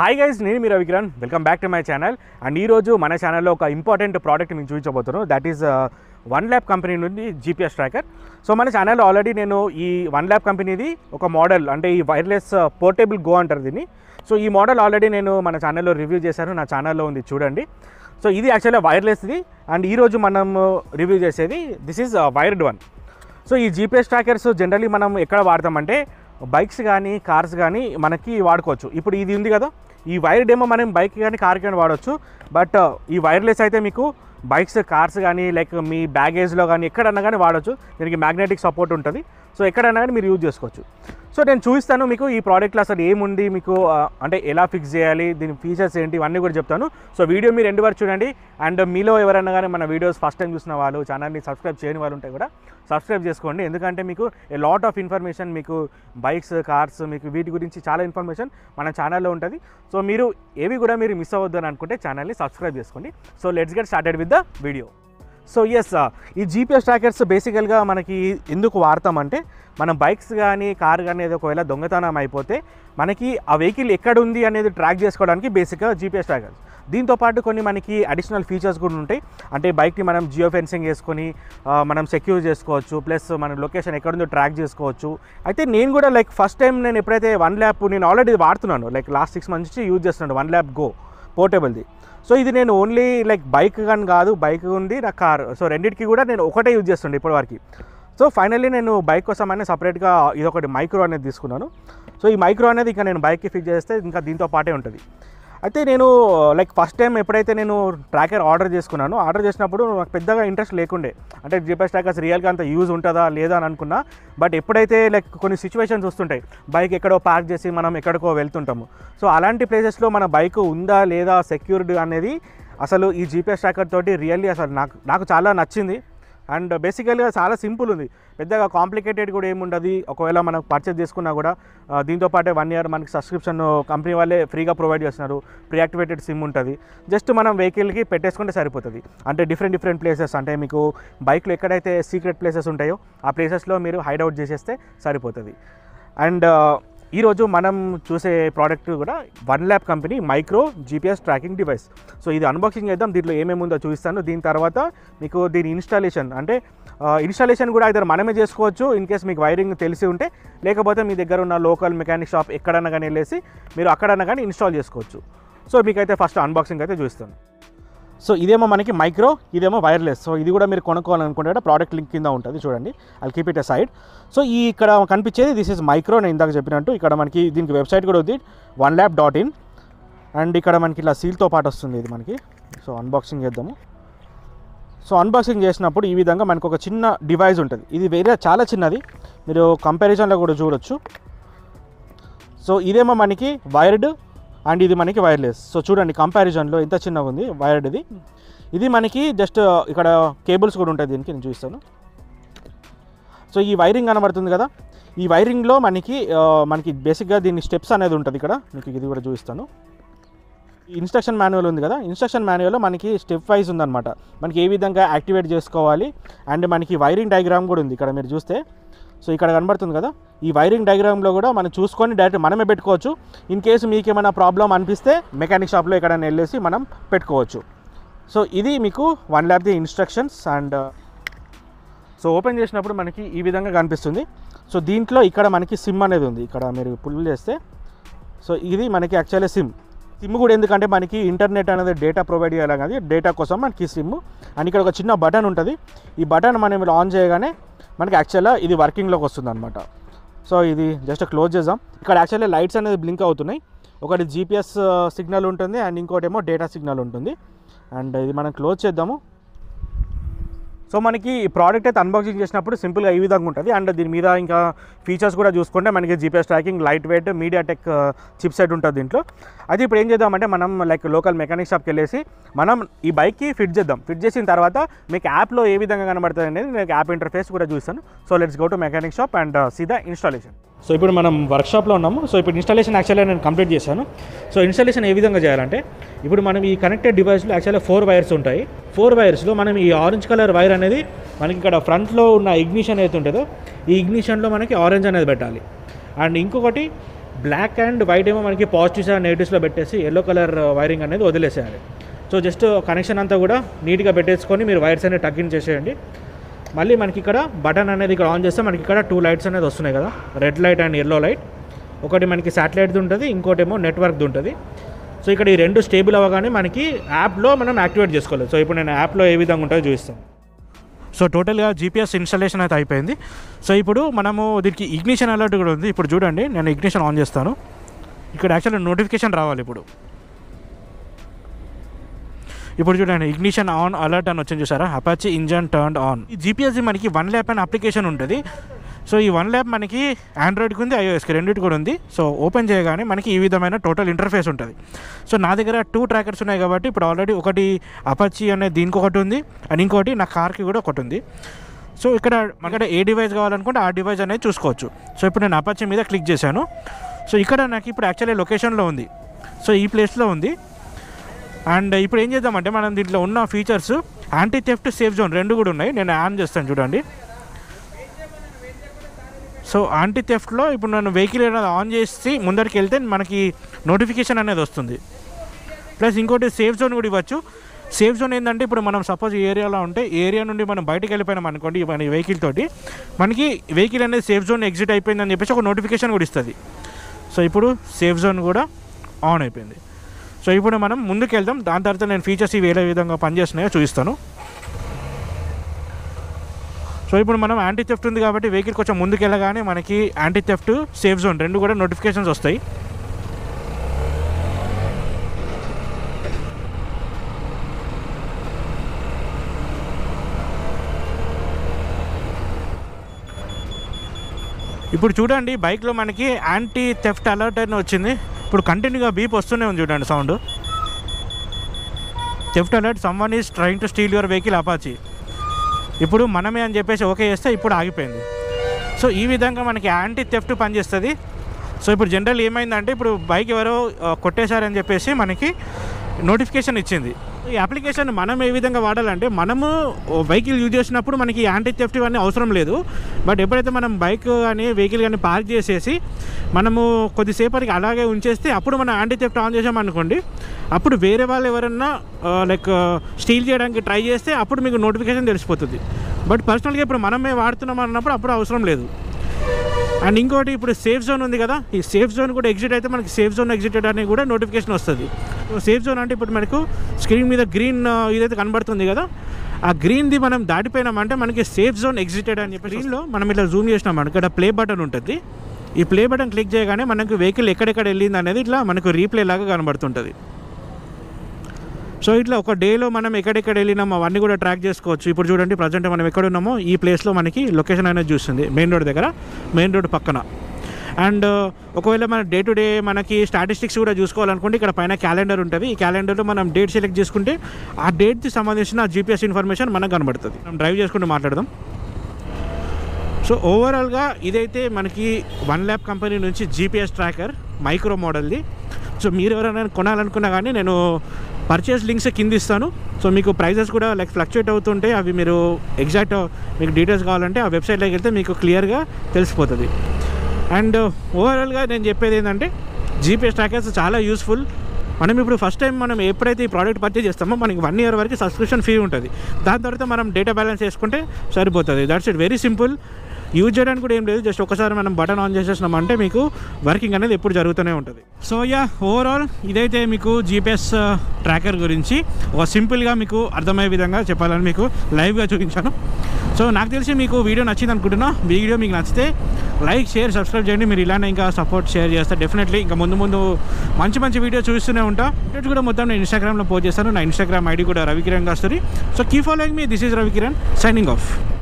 hi guys నేను మీ Ravikiran welcome back to my channel and ఈరోజు మన ఛానల్లో ఒక ఇంపార్టెంట్ ప్రోడక్ట్ నేను చూపించబోతున్నాను that is one lab company నుండి జీపీఎస్ ట్రాకర్ సో మన ఛానల్లో ఆల్రెడీ నేను ఈ వన్ ల్యాబ్ కంపెనీది ఒక మోడల్ అంటే ఈ వైర్లెస్ పోర్టబుల్ గో అంటారు దీన్ని సో ఈ మోడల్ ఆల్రెడీ నేను మన ఛానల్లో రివ్యూ చేశాను నా ఛానల్లో ఉంది చూడండి సో ఇది యాక్చువల్గా వైర్లెస్ది అండ్ ఈరోజు మనం రివ్యూ చేసేది this is wired one so ఈ జీపీఎస్ ట్రాకర్స్ జనరలీ మనం ఎక్కడ వాడతామంటే బైక్స్ కానీ కార్స్ కానీ మనకి వాడుకోవచ్చు ఇప్పుడు ఇది ఉంది కదా ఈ వైర్ డేమో మనం బైక్ కానీ కార్ కానీ వాడవచ్చు బట్ ఈ వైర్లెస్ అయితే మీకు బైక్స్ కార్స్ కానీ లైక్ మీ బ్యాగేజ్లో కానీ ఎక్కడన్నా కానీ వాడచ్చు దీనికి మ్యాగ్నెటిక్ సపోర్ట్ ఉంటుంది సో ఎక్కడన్నా కానీ మీరు యూజ్ చేసుకోవచ్చు సో నేను చూపిస్తాను మీకు ఈ ప్రోడక్ట్లో అసలు ఏముంది మీకు ఆ, అంటే ఎలా ఫిక్స్ చేయాలి దీని ఫీచర్స్ ఏంటి ఇవన్నీ కూడా చెప్తాను సో వీడియో మీరు ఎండు వరకు చూడండి అండ్ మీలో ఎవరైనా కానీ మన వీడియోస్ ఫస్ట్ టైం చూసిన వాళ్ళు ఛానల్ని సబ్స్క్రైబ్ చేయని వాళ్ళు ఉంటే కూడా సబ్స్క్రైబ్ చేసుకోండి ఎందుకంటే మీకు ఏ లాట్ ఆఫ్ ఇన్ఫర్మేషన్ మీకు బైక్స్ కార్స్ మీకు వీటి గురించి చాలా ఇన్ఫర్మేషన్ మన ఛానల్లో ఉంటుంది సో మీరు ఏవి కూడా మీరు మిస్ అవ్వద్దు అని అనుకుంటే ఛానల్ని సబ్స్క్రైబ్ చేసుకోండి so let's get started with the video so yes ఈ జీపీఎస్ ట్రాకర్స్ బేసికల్గా మనకి ఎందుకు వాడతామంటే మనం బైక్స్ కానీ కార్ కానీ ఏదో ఒకవేళ దొంగతనం అయిపోతే మనకి ఆ వెహికల్ ఎక్కడ ఉంది అనేది ట్రాక్ చేసుకోవడానికి బేసిక్గా జీపీఎస్ ట్రాకర్స్ దీంతో పాటు కొన్ని మనకి అడిషనల్ ఫీచర్స్ కూడా ఉంటాయి అంటే బైక్ని మనం జియో ఫెన్సింగ్ వేసుకొని ఆ, మనం సెక్యూర్ చేసుకోవచ్చు ప్లస్ మన లొకేషన్ ఎక్కడుందో ట్రాక్ చేసుకోవచ్చు అయితే నేను కూడా లైక్ ఫస్ట్ టైం నేను ఎప్పుడైతే వన్ ల్యాప్ నేను ఆల్రెడీ వాడుతున్నాను లైక్ లాస్ట్ సిక్స్ మంత్స్ నుంచి యూజ్ చేస్తున్నాను వన్ ల్యాప్ గో పోర్టబుల్ది సో ఇది నేను ఓన్లీ లైక్ బైక్ కానీ కాదు బైక్ ఉంది నా కార్ సో రెండింటికి కూడా నేను ఒకటే యూజ్ చేస్తుండే ఇప్పటివరకు సో ఫైనల్లీ నేను బైక్ కోసం అనేది సపరేట్గా ఇదొకటి మైక్రో అనేది తీసుకున్నాను సో ఈ మైక్రో అనేది ఇంకా నేను బైక్కి ఫిట్ చేస్తే ఇంకా దీంతో పాటే ఉంటుంది అయితే నేను లైక్ ఫస్ట్ టైం ఎప్పుడైతే నేను ట్రాకర్ ఆర్డర్ చేసుకున్నానో ఆర్డర్ చేసినప్పుడు నాకు పెద్దగా ఇంట్రెస్ట్ లేకుండే అంటే జీపీఎస్ ట్రాకర్స్ రియల్గా అంత యూజ్ ఉంటుందా లేదా అని అనుకున్నా బట్ ఎప్పుడైతే లైక్ కొన్ని సిచ్యువేషన్స్ వస్తుంటాయి బైక్ ఎక్కడో పార్క్ చేసి మనం ఎక్కడికో వెళ్తుంటాము సో అలాంటి ప్లేసెస్లో మన బైక్ ఉందా లేదా సెక్యూర్డ్ అనేది అసలు ఈ జీపీఎస్ ట్రాకర్ తోటి రియల్లీ అసలు నాకు నాకు చాలా నచ్చింది అండ్ బేసికల్గా చాలా సింపుల్ ఉంది పెద్దగా కాంప్లికేటెడ్ కూడా ఏముండదు ఒకవేళ మనం పర్చేస్ చేసుకున్నా కూడా ఆ, దీంతో పాటే వన్ ఇయర్ మనకి సబ్స్క్రిప్షన్ కంపెనీ వాళ్ళే ఫ్రీగా ప్రొవైడ్ చేస్తున్నారు ప్రియాక్టివేటెడ్ సిమ్ ఉంటుంది జస్ట్ మనం వెహికల్కి పెట్టేసుకుంటే సరిపోతుంది అంటే డిఫరెంట్ డిఫరెంట్ ప్లేసెస్ అంటే మీకు బైక్లో ఎక్కడైతే సీక్రెట్ ప్లేసెస్ ఉంటాయో ఆ ప్లేసెస్లో మీరు హైడౌట్ చేసేస్తే సరిపోతుంది అండ్ ఈరోజు మనం చూసే ప్రోడక్ట్ కూడా one lab company micro GPS tracking device so ఇది అన్బాక్సింగ్ చేద్దాం దీంట్లో ఏమేమి ఉందో చూపిస్తాను దీని తర్వాత మీకు దీని ఇన్స్టాలేషన్ అంటే ఇన్స్టాలేషన్ కూడా ఇద్దరు మనమే చేసుకోవచ్చు ఇన్ కేస్ మీకు వైరింగ్ తెలిసి ఉంటే లేకపోతే మీ దగ్గర ఉన్న లోకల్ మెకానిక్ షాప్ ఎక్కడన్నా కానీ వెళ్ళేసి మీరు అక్కడన్నా కానీ ఇన్స్టాల్ చేసుకోవచ్చు సో మీకైతే ఫస్ట్ అన్బాక్సింగ్ అయితే చూస్తాను సో ఇదేమో మనకి మైక్రో ఇదేమో వైర్లెస్ సో ఇది కూడా మీరు కొనుక్కోవాలనుకుంటే కూడా ప్రోడక్ట్ లింక్ కింద ఉంటుంది చూడండి I keep it aside so ఈ ఇక్కడ కనిపించేది దిస్ ఇస్ మైక్రో నేను ఇందాక చెప్పినట్టు ఇక్కడ మనకి దీనికి వెబ్సైట్ కూడా ఉంది one lab dot in and ఇక్కడ మనకి ఇలా సీల్తో పాటు వస్తుంది ఇది మనకి సో అన్బాక్సింగ్ చేద్దాము సో అన్బాక్సింగ్ చేసినప్పుడు ఈ విధంగా మనకు ఒక చిన్న డివైస్ ఉంటుంది ఇది వేరే చాలా చిన్నది మీరు కంపారిజన్లో కూడా చూడొచ్చు సో ఇదేమో మనకి వైర్డ్ అండ్ ఇది మనకి వైర్లెస్ సో చూడండి కంపారిజన్లో ఎంత చిన్నగా ఉంది వైర్డ్ ఇది ఇది మనకి జస్ట్ ఇక్కడ కేబుల్స్ కూడా ఉంటాయి దీనికి నేను చూపిస్తాను సో ఈ వైరింగ్ కనబడుతుంది కదా ఈ వైరింగ్లో మనకి ఆ, మనకి బేసిక్గా దీని స్టెప్స్ అనేది ఉంటుంది ఇక్కడ మీకు ఇది కూడా చూపిస్తాను ఇన్స్ట్రక్షన్ మాన్యువల్ ఉంది కదా ఇన్స్ట్రక్షన్ మాన్యువల్లో మనకి స్టెప్ వైజ్ ఉందన్నమాట మనకి ఏ విధంగా యాక్టివేట్ చేసుకోవాలి అండ్ మనకి వైరింగ్ డయాగ్రామ్ కూడా ఉంది ఇక్కడ మీరు చూస్తే సో ఇక్కడ కనబడుతుంది కదా ఈ వైరింగ్ డయాగ్రామ్లో కూడా మనం చూసుకొని డైరెక్ట్ మనమే పెట్టుకోవచ్చు ఇన్ కేసు మీకు ఏమైనా ప్రాబ్లం అనిపిస్తే మెకానిక్ షాప్లో ఎక్కడైనా వెళ్ళేసి మనం పెట్టుకోవచ్చు సో ఇది మీకు one lab the instructions and so open చేసినప్పుడు మనకి ఈ విధంగా కనిపిస్తుంది సో దీంట్లో ఇక్కడ మనకి సిమ్ అనేది ఉంది ఇక్కడ మీరు పుల్ చేస్తే సో ఇది మనకి యాక్చువల్లీ సిమ్ సిమ్ కూడా ఎందుకంటే మనకి ఇంటర్నెట్ అనేది డేటా ప్రొవైడ్ చేయాలి కదా డేటా కోసం మనకి సిమ్ అండ్ ఇక్కడ ఒక చిన్న బటన్ ఉంటుంది ఈ బటన్ మనం ఇలా ఆన్ చేయగానే మనకి యాక్చువల్గా ఇది వర్కింగ్లోకి వస్తుంది అనమాట సో ఇది జస్ట్ క్లోజ్ చేద్దాం ఇక్కడ యాక్చువల్లీ లైట్స్ అనేది బ్లింక్ అవుతున్నాయి ఒకటి జీపీఎస్ సిగ్నల్ ఉంటుంది అండ్ ఇంకోటి ఏమో డేటా సిగ్నల్ ఉంటుంది అండ్ ఇది మనం క్లోజ్ చేద్దాము సో మనకి ఈ ప్రోడక్ట్ అయితే అన్బాక్సింగ్ చేసినప్పుడు సింపుల్గా ఈ విధంగా ఉంటుంది అండ్ దీని మీద ఇంకా ఫీచర్స్ కూడా చూసుకుంటే మనకి GPS tracking lightweight MediaTek chipset ఉంటుంది దీంట్లో అయితే ఇప్పుడు ఏం చేద్దామంటే మనం లైక్ లోకల్ మెకానిక్ షాప్కి వెళ్ళేసి మనం ఈ బైక్కి ఫిట్ చేద్దాం ఫిట్ చేసిన తర్వాత మీకు యాప్లో ఏ విధంగా కనబడుతుంది అనేది నేను యాప్ ఇంటర్ఫేస్ కూడా చూస్తాను so let's go to mechanic shop and see the installation so ఇప్పుడు మనం వర్క్షాప్లో ఉన్నాము సో ఇప్పుడు ఇన్స్టాలేషన్ యాక్చువల్గా నేను కంప్లీట్ చేశాను సో ఇన్స్టాలేషన్ ఏ విధంగా చేయాలంటే ఇప్పుడు మనం ఈ కనెక్టెడ్ డివైస్లో యాక్చువల్గా ఫోర్ వైర్స్ ఉంటాయి ఫోర్ వైర్స్లో మనం ఈ ఆరెంజ్ కలర్ వైర్ అనేది మనకి ఇక్కడ ఫ్రంట్లో ఉన్న ఇగ్నిషన్ ఏదైతే ఉంటుందో ఈ ఇగ్నిషన్లో మనకి ఆరెంజ్ అనేది పెట్టాలి అండ్ ఇంకొకటి బ్లాక్ అండ్ వైట్ ఏమో మనకి పాజిటివ్స్ అండ్ నెగిటివ్స్లో పెట్టేసి ఎల్లో కలర్ వైరింగ్ అనేది వదిలేసేయాలి సో జస్ట్ కనెక్షన్ అంతా కూడా నీట్గా పెట్టేసుకొని మీరు వైర్స్ అనేది టగ్ ఇన్ చేసేయండి మళ్ళీ మనకి ఇక్కడ బటన్ అనేది ఇక్కడ ఆన్ చేస్తే మనకి ఇక్కడ టూ లైట్స్ అనేది వస్తున్నాయి కదా red light and yellow light ఒకటి మనకి శాటిలైట్ది ఉంటుంది ఇంకోటి ఏమో నెట్వర్క్ది ఉంటుంది సో ఇక్కడ ఈ రెండు స్టేబుల్ అవ్వగానే మనకి యాప్లో మనం యాక్టివేట్ చేసుకోవాలి సో ఇప్పుడు నేను యాప్లో ఏ విధంగా ఉంటుందో చూపిస్తాను సో టోటల్గా జీపీఎస్ ఇన్స్టాలేషన్ అయితే అయిపోయింది సో ఇప్పుడు మనము దీనికి ఇగ్నిషన్ అలర్ట్ కూడా ఉంది ఇప్పుడు చూడండి నేను ఇగ్నిషన్ ఆన్ చేస్తాను ఇక్కడ యాక్చువల్లీ నోటిఫికేషన్ రావాలి ఇప్పుడు ఇప్పుడు చూడండి ఇగ్నిషన్ ఆన్ అలర్ట్ అని వచ్చింది చూసారా అపాచీ ఇంజన్ టర్న్ ఆన్ ఈ జీపీఎస్ మనకి వన్ ల్యాప్ అనే అప్లికేషన్ ఉంటుంది సో ఈ వన్ ల్యాప్ మనకి ఆండ్రాయిడ్కి ఉంది ఐఓఎస్కి రెండింటి కూడా ఉంది సో ఓపెన్ చేయగానే మనకి ఈ విధమైన టోటల్ ఇంటర్ఫేస్ ఉంటుంది సో నా దగ్గర టూ ట్రాకర్స్ ఉన్నాయి కాబట్టి ఇప్పుడు ఆల్రెడీ ఒకటి అపాచీ అనే దీనికి ఒకటి ఉంది అండ్ ఇంకోటి నా కార్కి కూడా ఒకటి ఉంది సో ఇక్కడ మనకి ఏ డివైస్ కావాలనుకుంటే ఆ డివైస్ అనేది చూసుకోవచ్చు సో ఇప్పుడు నేను అపాచీ మీద క్లిక్ చేశాను సో ఇక్కడ నాకు ఇప్పుడు యాక్చువల్లీ లొకేషన్లో ఉంది సో ఈ ప్లేస్లో ఉంది అండ్ ఇప్పుడు ఏం చేద్దామంటే మనం దీంట్లో ఉన్న features anti theft safe zone రెండు కూడా ఉన్నాయి నేను ఆన్ చేస్తాను చూడండి సో యాంటీ థెఫ్ట్లో ఇప్పుడు నేను వెహికల్ అనేది ఆన్ చేసి ముందరికి వెళ్తే మనకి నోటిఫికేషన్ అనేది వస్తుంది ప్లస్ ఇంకోటి సేఫ్ జోన్ కూడా ఇవ్వచ్చు సేఫ్ జోన్ ఏంటంటే ఇప్పుడు మనం సపోజ్ ఈ ఏరియాలో ఉంటే ఈ ఏరియా నుండి మనం బయటకు వెళ్ళిపోయినాం అనుకోండి మన వెహికల్ తోటి మనకి వెహికల్ అనేది సేఫ్ జోన్ ఎగ్జిట్ అయిపోయిందని చెప్పేసి ఒక నోటిఫికేషన్ కూడా ఇస్తుంది సో ఇప్పుడు సేఫ్ జోన్ కూడా ఆన్ అయిపోయింది సో ఇప్పుడు మనం ముందుకు వెళ్దాం దాని తర్వాత నేను ఫీచర్స్ ఇవి ఏ విధంగా పనిచేస్తున్నాయో చూపిస్తాను సో ఇప్పుడు మనం యాంటీ థెఫ్ట్ ఉంది కాబట్టి వెహికల్ కొంచెం ముందుకు వెళ్ళగానే మనకి యాంటీ థెఫ్ట్ సేఫ్ జోన్ రెండు కూడా నోటిఫికేషన్స్ వస్తాయి ఇప్పుడు చూడండి బైక్లో మనకి యాంటీ థెఫ్ట్ అలర్ట్ అని వచ్చింది ఇప్పుడు కంటిన్యూగా బీప్ వస్తూనే ఉంది చూడండి sound theft alert someone is trying to steal your vehicle Apache ఇప్పుడు మనమే అని చెప్పేసి ఓకే చేస్తే ఇప్పుడు ఆగిపోయింది సో ఈ విధంగా మనకి యాంటీ థెఫ్ట్ పనిచేస్తుంది సో ఇప్పుడు జనరల్ ఏమైందంటే ఇప్పుడు బైక్ ఎవరో ఆ, కొట్టేశారని చెప్పేసి మనకి నోటిఫికేషన్ ఇచ్చింది ఈ అప్లికేషన్ మనం ఏ విధంగా వాడాలంటే మనము వెహికల్ యూజ్ చేసినప్పుడు మనకి యాంటీ థెఫ్ట్ ఇవన్నీ అవసరం లేదు బట్ ఎప్పుడైతే మనం బైక్ కానీ వెహికల్ కానీ పార్క్ చేసేసి మనము కొద్దిసేపటికి అలాగే ఉంచేస్తే అప్పుడు మనం యాంటీ థెఫ్ట్ ఆన్ చేసామనుకోండి అప్పుడు వేరే వాళ్ళు ఎవరన్నా లైక్ స్టీల్ చేయడానికి ట్రై చేస్తే అప్పుడు మీకు నోటిఫికేషన్ తెలిసిపోతుంది బట్ పర్సనల్గా ఇప్పుడు మనమే వాడుతున్నాం అన్నప్పుడు అప్పుడు అవసరం లేదు అండ్ ఇంకోటి ఇప్పుడు సేఫ్ జోన్ ఉంది కదా ఈ సేఫ్ జోన్ కూడా ఎగ్జిట్ అయితే మనకి సేఫ్ జోన్ ఎగ్జిటెడ్ అని కూడా నోటిఫికేషన్ వస్తుంది సేఫ్ జోన్ అంటే ఇప్పుడు మనకు స్క్రీన్ మీద గ్రీన్ ఇదైతే కనబడుతుంది కదా ఆ గ్రీన్ది మనం దాటిపోయినామంటే మనకి సేఫ్ జోన్ ఎగ్జిటెడ్ అని చెప్పి స్క్రీన్లో మనం ఇట్లా జూమ్ చేసినాం ఇక్కడ ప్లే బటన్ ఉంటుంది ఈ ప్లే బటన్ క్లిక్ చేయగానే మనకు వెహికల్ ఎక్కడెక్కడ వెళ్ళింది అనేది ఇట్లా మనకు రీప్లే లాగా కనబడుతుంటుంది సో ఇట్లా ఒక డేలో మనం ఎక్కడెక్కడ వెళ్ళినామో అవన్నీ కూడా ట్రాక్ చేసుకోవచ్చు ఇప్పుడు చూడండి ప్రజెంట్ మనం ఎక్కడ ఉన్నామో ఈ ప్లేస్లో మనకి లొకేషన్ అనేది చూస్తుంది మెయిన్ రోడ్ దగ్గర మెయిన్ రోడ్ పక్కన అండ్ ఒకవేళ మన డే టు డే మనకి స్టాటిస్టిక్స్ కూడా చూసుకోవాలనుకుంటే ఇక్కడ పైన క్యాలెండర్ ఉంటుంది ఈ క్యాలెండర్లో మనం డేట్ సెలెక్ట్ చేసుకుంటే ఆ డేట్కి సంబంధించిన జీపీఎస్ ఇన్ఫర్మేషన్ మనకు కనబడుతుంది మనం డ్రైవ్ చేసుకుంటూ మాట్లాడదాం సో ఓవరాల్గా ఇదైతే మనకి వన్ ల్యాబ్ కంపెనీ నుంచి జీపీఎస్ ట్రాకర్ మైక్రో మోడల్ది సో మీరు ఎవరైనా కొనాలనుకున్నా కానీ నేను పర్చేస్ లింక్స్ కింద ఇస్తాను సో మీకు ప్రైజెస్ కూడా లైక్ ఫ్లక్చుయేట్ అవుతుంటే అవి మీరు ఎగ్జాక్ట్ మీకు డీటెయిల్స్ కావాలంటే ఆ వెబ్సైట్లోకి వెళ్తే మీకు క్లియర్గా తెలిసిపోతుంది అండ్ ఓవరాల్గా నేను చెప్పేది ఏంటంటే జీపీఎస్ ట్రాకర్స్ చాలా యూస్ఫుల్ మనం ఇప్పుడు ఫస్ట్ టైం మనం ఎప్పుడైతే ఈ ప్రోడక్ట్ పర్చేస్ చేస్తామో మనకి వన్ ఇయర్ వరకు సబ్స్క్రిప్షన్ ఫీ ఉంటుంది దాని తర్వాత మనం డేటా బ్యాలెన్స్ చేసుకుంటే సరిపోతుంది that's it very simple use చేయడానికి కూడా ఏం లేదు జస్ట్ ఒకసారి మనం బటన్ ఆన్ చేసేసినామంటే మీకు వర్కింగ్ అనేది ఎప్పుడు జరుగుతూనే ఉంటుంది సో యా ఓవరాల్ ఇదైతే మీకు జీపీఎస్ ట్రాకర్ గురించి ఒక సింపుల్గా మీకు అర్థమయ్యే విధంగా చెప్పాలని మీకు లైవ్గా చూపించాను సో నాకు తెలిసి మీకు వీడియో నచ్చింది అనుకుంటున్నా వీడియో మీకు నచ్చితే లైక్ షేర్ సబ్స్క్రైబ్ చేయండి మీరు ఇలానే ఇంకా సపోర్ట్ షేర్ చేస్తే డెఫినెట్లీ ఇంకా ముందు ముందు మంచి మంచి వీడియో చూస్తూనే ఉంటా వీడియోస్ కూడా మొత్తం నేను ఇన్స్టాగ్రామ్లో పోస్ట్ చేస్తాను నా ఇన్స్టాగ్రామ్ ఐడి కూడా రవికిరణ్ గాస్తుంది so keep following me this is Ravikiran signing of